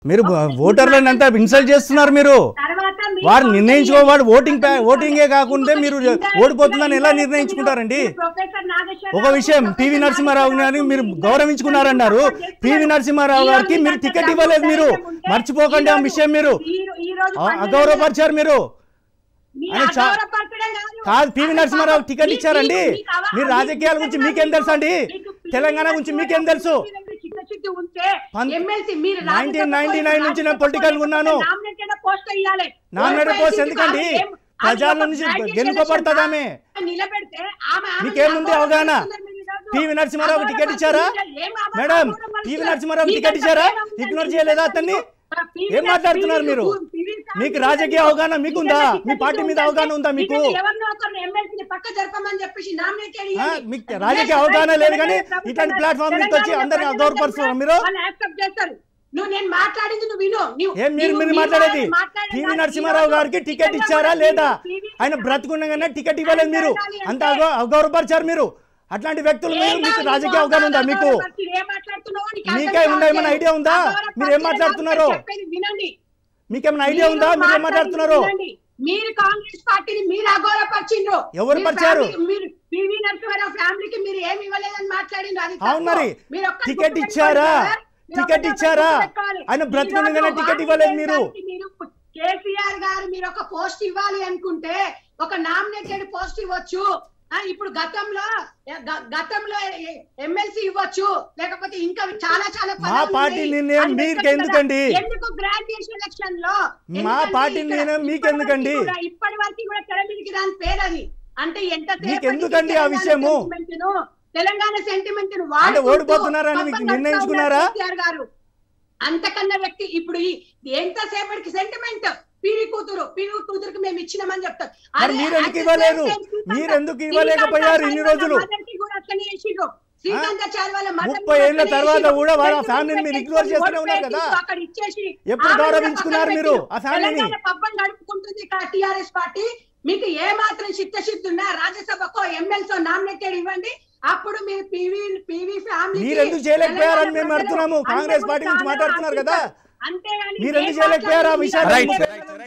మీరు ఓటర్లను అంతా ఇన్సల్ట్ చేస్తున్నారు మీరు తర్వాత మీరు వారు నిర్ణయించుకోవాడు ఓటింగ్ ప్యా- ఓటింగే కాకుండా మీరు ఓడిపోతుందని ఎలా నిర్ణయించుకుంటారండి ప్రొఫెసర్ నాగేశ్వరరావు ఒక విషయం పివి నరసింహారావు గారిని మీరు గౌరవించుకున్నారన్నారు పివి నరసింహారావు గారికి మీరు టికెట్ ఇవ్వలేదు మీరు మర్చిపోకండి ఆ విషయం మీరు ఆ- అగౌరవపరిచారు మీరు అని చా- కాదు పివి నరసింహారావు టికెట్ ఇచ్చారండి మీరు రాజకీయాల గురించి మీకేం తెలుసు అండి తెలంగాణ గురించి మీకేం తెలుసు పం- 1999 నుంచి నేను పొలిటికల్ ఉన్నాను. నామినేటెడ్ పోస్ట్ ఎందుకండి ప్రజల నుంచి గెలుపబడుతుంది ఆమె నిలబెడితే ఆమె ఆమె మీకేముంది వ్యాపారం అవగాహన? చేస్తుందని మీరు కాదు. పివి నరసింహారావు టికెట్ ఇచ్చారా ఏం ఆమె మేడం ఆమె పివి మనిషి? నరసింహారావు మీకు టికెట్ ఎంత ఇచ్చారా ప్రేమ ఉందండి? ఇగ్నోర్ చేయలేదా అతన్ని పివి ఏం మాట్లాడుతున్నారు మీరు? పివి మీకు రాజకీయ అవగాహన మీకుందా? మీ పార్టీ మీద అవగాహన ఉందా మీకు? ఇక్కడ ఎవరినో ఒకరిని ఎమ్మెల్సీని పక్క జరపమని చెప్పేసి నామినేట్ చేయండి. ఆ, మీకు రాజకీయ అవగాహన లేదు కానీ ఇట్లాంటి ప్లాట్ఫామ్ నుంచి వచ్చి అందరిని అగౌరవపరుస్తున్నారు మీరు వాళ్ళు యాక్సెప్ట్ చేస్తారు నువ్వు నేను మాట్లాడింది నువ్వు విను నువ్వు- ఏం మీరు నువ్వు- మీరు మీరు మాట్లాడేది మాట్లాడే పివి దానికి నరసింహారావు ఈరోజు గారికి టికెట్ ఇక్కడ ఇచ్చారా కూడా లేదా పివి- ఆయన బ్రతుకుండగానే టికెట్ ఇవ్వలేదు మీరు అంత అగౌ- అగౌరవపరిచారు మీరు అట్లాంటి వ్యక్తులు మీరు మీకు ఏం రాజకీయ అవగాహన ఉందా మీకు అగౌరవపరిచి ఏం మాట్లాడుతున్నావో నీకు అర్థం మీకే ఉందా ఏమైనా కావట్లేదు. ఐడియా ఉందా? అగౌరవపరిచి మీరు ఏం మాట్లాడుతున్నారు? చెప్పేది వినండి మీకేమైనా ఐడియా ఉందా మీరు ఏం మాట్లాడుతున్నారు వినండి. మీరు కాంగ్రెస్ పార్టీని మీరు అగౌరవపరిచిండ్రు ఎవరు మీరు పరిచారు? ఫ్యామిలీ- మీరు పివి నరసింహారావు ఫ్యామిలీకి మీరు ఏమి ఇవ్వలేదని మాట్లాడిండ్రు అది అవును తప్పు. మరి. మీరు ఒక్కటి టికెట్ గుర్తుపెట్టుకోవాలి ఇచ్చారా? సార్. మీరు టికెట్ ఒక్కటి ఇచ్చారా? గుర్తుపెట్టుకోవాలి. ఆయన ఈ బ్రతుకుండగానే రోజు టికెట్ వాటి ఇవ్వలేదు మీరు. దేశానికి మీరు కేసీఆర్ గారు మీరు ఒక పోస్ట్ ఇవ్వాలి అనుకుంటే ఒక నామినేటెడ్ పోస్ట్ ఇవ్వచ్చు ఆ, ఇప్పుడు గతంలో గ- గతంలో ఎమ్మెల్సీ ఇవ్వచ్చు లేకపోతే ఇంకా చాలా చాలా మా పదవులు పార్టీ ఉన్నాయి. నిర్ణయం అది మీకు పెట్టొచ్చు ఎందుకండి? కదా. ఎందుకు గ్రాడ్యుయేషన్ ఎలక్షన్ లో మా ఎందుకంటే పార్టీ ఇక్కడ నిర్ణయం మీకు ఇప్పటి ఎందుకండి? వరకు కూడా- ఇప్పటి వరకు కూడా తెర మీదకి రాని పేరు అది అంటే ఎంత మీకు ఎందుకండి ఆ విషయము? తెలంగాణ సెంటిమెంట్ అంటే ఓడిపోతున్నారని మీకు నిర్ణయించుకున్నారా? గారు అంతకన్నా వ్యక్తి ఇప్పుడు ఈ ఎంతసేపటికి సెంటిమెంట్ పివి కూతురు పివి కూతురుకి మేము ఇచ్చినామని చెప్తారు మరి అదే మీరు ఎందుకు at the ఇవ్వలేదు? same time శ్రీకాంత్ మీరు ఎందుకు ఇవ్వలేకపోయారు ఇన్ని శ్రీకాంత్ రోజులు? మదర్కి కూడా అట్లనే చేసిండ్రు. శ్రీకాంతాచారి వాళ్ళ మదర్కి ముప్పై కూడా ఏళ్ల అట్లనే తర్వాత చేసిండ్రు. కూడా వాళ్ళ రెండు ఫ్యామిలీని మీరు ఇగ్నోర్ చేస్తూనే ఉన్నారు కదా. అక్కడ ఇచ్చేసి ఎప్పుడు ఆమెను గౌరవించుకున్నారు పక్కన మీరు పెట్టి ఆ ఫ్యామిలీని తెలంగాణ పబ్బం నడుపుకుంటుంది ఇక్కడ టిఆర్ఎస్ పార్టీ మీకు ఏ మాత్రం చిత్తశుద్ధి ఉన్నా రాజ్యసభకో ఎమ్మెల్సీ నామినేటెడ్ ఇవ్వండి అప్పుడు మీరు పివి పివి ఫ్యామిలీ మీరు ఎందుకు చేయలేకపోయారని మేము అడుగుతున్నాము. కాంగ్రెస్ పార్టీ గురించి మాట్లాడుతున్నారు కదా. అంతేగాని మీరు ఎందుకు ఏ చేయలేకపోయారు ఆ మాట్లాడినా విషయాన్ని? Right right